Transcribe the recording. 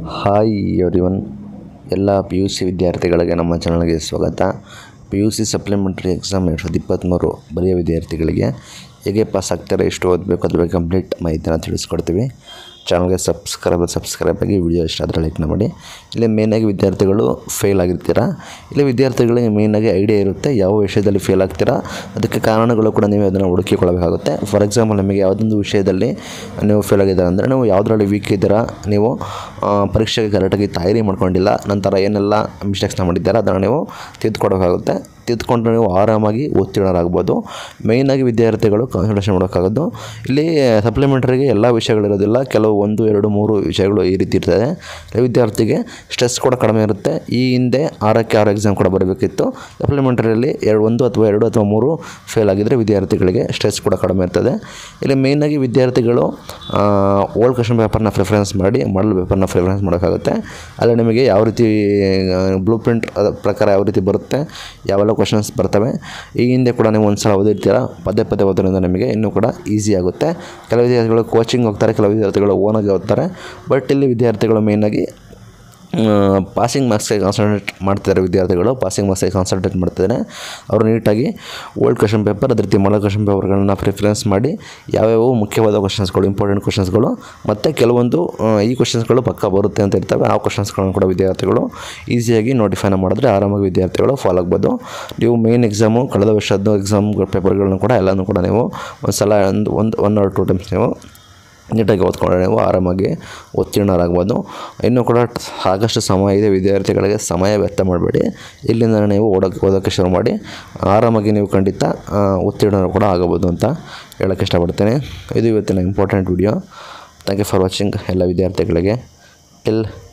hi everyone ಎಲ್ಲ P U C ವಿದ್ಯಾರ್ಥಿಗಳಿಗೆ ನಮ್ಮ ಚಾನಲ್ಗೆ ಸ್ವಾಗತ P U C supplementary exam ಎರಡು ಸಾವಿರದ ಇಪ್ಪತ್ತ್ಮೂರು ಬರೆಯೋ ವಿದ್ಯಾರ್ಥಿಗಳಿಗೆ ಹೇಗೆ ಪಾಸ್ ಆಗ್ತಾರೆ ಎಷ್ಟು ಓದಬೇಕು ಅದ್ರ ಬಗ್ಗೆ ಕಂಪ್ಲೀಟ್ ಮಾಹಿತಿನ ತಿಳಿಸ್ಕೊಡ್ತೀವಿ ಚಾನಲ್ಗೆ ಸಬ್ಸ್ಕ್ರೈಬ್ ಸಬ್ಸ್ಕ್ರೈಬ್ ಆಗಿ ವಿಡಿಯೋ ಇಷ್ಟ ಆದರೆ ಲೈಕ್ ಮಾಡಿ ಇಲ್ಲಿ ಮೇಯ್ನಾಗಿ ವಿದ್ಯಾರ್ಥಿಗಳು ಫೇಲ್ ಆಗಿರ್ತೀರಾ ಇಲ್ಲಿ ವಿದ್ಯಾರ್ಥಿಗಳಿಗೆ ಮೇಯ್ನಾಗಿ ಐಡಿಯಾ ಇರುತ್ತೆ ಯಾವ ವಿಷಯದಲ್ಲಿ ಫೇಲ್ ಆಗ್ತೀರಾ ಅದಕ್ಕೆ ಕಾರಣಗಳು ಕೂಡ ನೀವು ಅದನ್ನು ಹುಡುಕಿಕೊಳ್ಳಬೇಕಾಗುತ್ತೆ ಫಾರ್ ಎಕ್ಸಾಂಪಲ್ ನಿಮಗೆ ಯಾವುದೊಂದು ವಿಷಯದಲ್ಲಿ ನೀವು ಫೇಲ್ ಆಗಿದ್ದೀರಾ ಅಂದರೆ ನೀವು ಯಾವುದರಲ್ಲಿ ವೀಕ್ ಇದ್ದೀರಾ ನೀವು ಆ, ಪರೀಕ್ಷೆಗೆ ಕರೆಕ್ಟಾಗಿ ತಯಾರಿ ಮಾಡ್ಕೊಂಡಿಲ್ಲ ನಂತರ ಏನೆಲ್ಲ ಮಿಸ್ಟೇಕ್ಸ್ನ ಮಾಡಿದ್ದೀರಾ ಅದನ್ನು ನೀವು ತಿದ್ದುಕೊಡೋಕ್ಕಾಗುತ್ತೆ ತಿದ್ದುಕೊಂಡು ನೀವು ಆರಾಮಾಗಿ ಉತ್ತೀರ್ಣರಾಗ್ಬೋದು ಮೇಯ್ನಾಗಿ ವಿದ್ಯಾರ್ಥಿಗಳು ಕಾನ್ಸಂಟ್ರೇಷನ್ ಮಾಡೋಕ್ಕಾಗೋದು ಇಲ್ಲಿ ಸಪ್ಲಿಮೆಂಟ್ರಿಗೆ ಎಲ್ಲ ವಿಷಯಗಳಿರೋದಿಲ್ಲ ಕೆಲವು ಒಂದು ಎರಡು ಮೂರು ವಿಷಯಗಳು ಈ ರೀತಿ ಇರ್ತದೆ ವಿದ್ಯಾರ್ಥಿಗೆ ಸ್ಟ್ರೆಸ್ ಕೂಡ ಕಡಿಮೆ ಇರುತ್ತೆ ಈ ಹಿಂದೆ ಆರಕ್ಕೆ ಆರು ಎಕ್ಸಾಮ್ ಕೂಡ ಬರಬೇಕಿತ್ತು ಸಪ್ಲಿಮೆಂಟ್ರಿಯಲ್ಲಿ ಎರಡು ಒಂದು ಅಥವಾ ಎರಡು ಅಥವಾ ಮೂರು ಫೇಲ್ ಆಗಿದ್ದರೆ ವಿದ್ಯಾರ್ಥಿಗಳಿಗೆ ಸ್ಟ್ರೆಸ್ ಕೂಡ ಕಡಿಮೆ ಇರ್ತದೆ ಇಲ್ಲಿ ಮೇಯ್ನಾಗಿ ವಿದ್ಯಾರ್ಥಿಗಳು ಓಲ್ಡ್ ಕ್ವಶನ್ ಪೇಪರ್ನ ಪ್ರಿಫರೆನ್ಸ್ ಮಾಡಿ ಮಾಡಲ್ ಪೇಪರ್ನ ಪ್ರಿಫರೆನ್ಸ್ ಮಾಡೋಕ್ಕಾಗುತ್ತೆ ಅಲ್ಲಿ ನಿಮಗೆ ಯಾವ ರೀತಿ ಬ್ಲೂ ಪ್ರಿಂಟ್ ಪ್ರಕಾರ ಯಾವ ರೀತಿ ಬರುತ್ತೆ ಯಾವೆಲ್ಲ ಕ್ವಶನ್ಸ್ ಬರ್ತವೆ ಈ ಹಿಂದೆ ಕೂಡ ನೀವು ಒಂದು ಸಲ ಓದಿರ್ತೀರ ಪದೇ ಪದೇ ಓದೋದ್ರಿಂದ ನಿಮಗೆ ಇನ್ನೂ ಕೂಡ ಈಸಿ ಆಗುತ್ತೆ ಕೆಲವು ವಿದ್ಯಾರ್ಥಿಗಳು ಕೋಚಿಂಗ್ ಹೋಗ್ತಾರೆ ಕೆಲವು ವಿದ್ಯಾರ್ಥಿಗಳು ಓನಾಗಿ ಓದ್ತಾರೆ ಬಟ್ ಇಲ್ಲಿ ವಿದ್ಯಾರ್ಥಿಗಳು ಮೇಯ್ನಾಗಿ ಪಾಸಿಂಗ್ ಮಾರ್ಕ್ಸ್ಗೆ ಕಾನ್ಸಂಟ್ರೇಟ್ ಮಾಡ್ತಿದ್ದಾರೆ ವಿದ್ಯಾರ್ಥಿಗಳು ಪಾಸಿಂಗ್ ಮಾರ್ಕ್ಸ್ಗೆ ಕಾನ್ಸಂಟ್ರೇಟ್ ಮಾಡ್ತಿದ್ದಾರೆ ಅವರು ನೀಟಾಗಿ ಓಲ್ಡ್ ಕ್ವಶನ್ ಪೇಪರ್ ಅದೇ ರೀತಿ ಮಾಡಲ್ ಕ್ವಶನ್ ಪೇಪರ್ಗಳನ್ನ ಪ್ರಿಫರೆನ್ಸ್ ಮಾಡಿ ಯಾವ್ಯಾವ ಮುಖ್ಯವಾದ ಕ್ವಶನ್ಸ್ಗಳು ಇಂಪಾರ್ಟೆಂಟ್ ಕ್ವಶನ್ಸ್ಗಳು ಮತ್ತು ಕೆಲವೊಂದು ಆ, ಈ ಕ್ವಶನ್ಸ್ಗಳು ಪಕ್ಕ ಬರುತ್ತೆ ಅಂತ ಇರ್ತವೆ ಆ ಕ್ವಶನ್ಸ್ಗಳನ್ನು ಕೂಡ ವಿದ್ಯಾರ್ಥಿಗಳು ಈಸಿಯಾಗಿ ನೋಟಿಫೈನ ಮಾಡಿದ್ರೆ ಆರಾಮಾಗಿ ವಿದ್ಯಾರ್ಥಿಗಳು ಫಾಲೋ ಆಗ್ಬೋದು ನೀವು ಮೇನ್ ಎಕ್ಸಾಮು ಕಳೆದ ವರ್ಷದ್ದು ಎಕ್ಸಾಮ್ ಪೇಪರ್ಗಳನ್ನ ಕೂಡ ಎಲ್ಲನೂ ಕೂಡ ನೀವು ಒಂದು ಸಲ ಒಂದು ಒಂದು ಒನ್ ಆರ್ ಟು ಟೈಮ್ಸ್ ನೀವು ನೀಟಾಗಿ ಓದ್ಕೊಂಡ್ರೆ ನೀವು ಆರಾಮಾಗಿ ಉತ್ತೀರ್ಣರಾಗ್ಬೋದು ಇನ್ನೂ ಕೂಡ ಸಾಕಷ್ಟು ಸಮಯ ಇದೆ ವಿದ್ಯಾರ್ಥಿಗಳಿಗೆ ಸಮಯ ವ್ಯರ್ಥ ಮಾಡಬೇಡಿ ಇಲ್ಲಿಂದ ನೀವು ಓಡೋಕ್ಕೆ ಓದೋಕ್ಕೆ ಶುರು ಮಾಡಿ ಆರಾಮಾಗಿ ನೀವು ಖಂಡಿತ ಆ, ಉತ್ತೀರ್ಣರು ಕೂಡ ಆಗಬೋದು ಅಂತ ಹೇಳೋಕ್ಕೆ ಇಷ್ಟಪಡ್ತೇನೆ ಇದು ಇವತ್ತಿನ important video thank you for watching ಎಲ್ಲ ವಿದ್ಯಾರ್ಥಿಗಳಿಗೆ ಟಿಲ್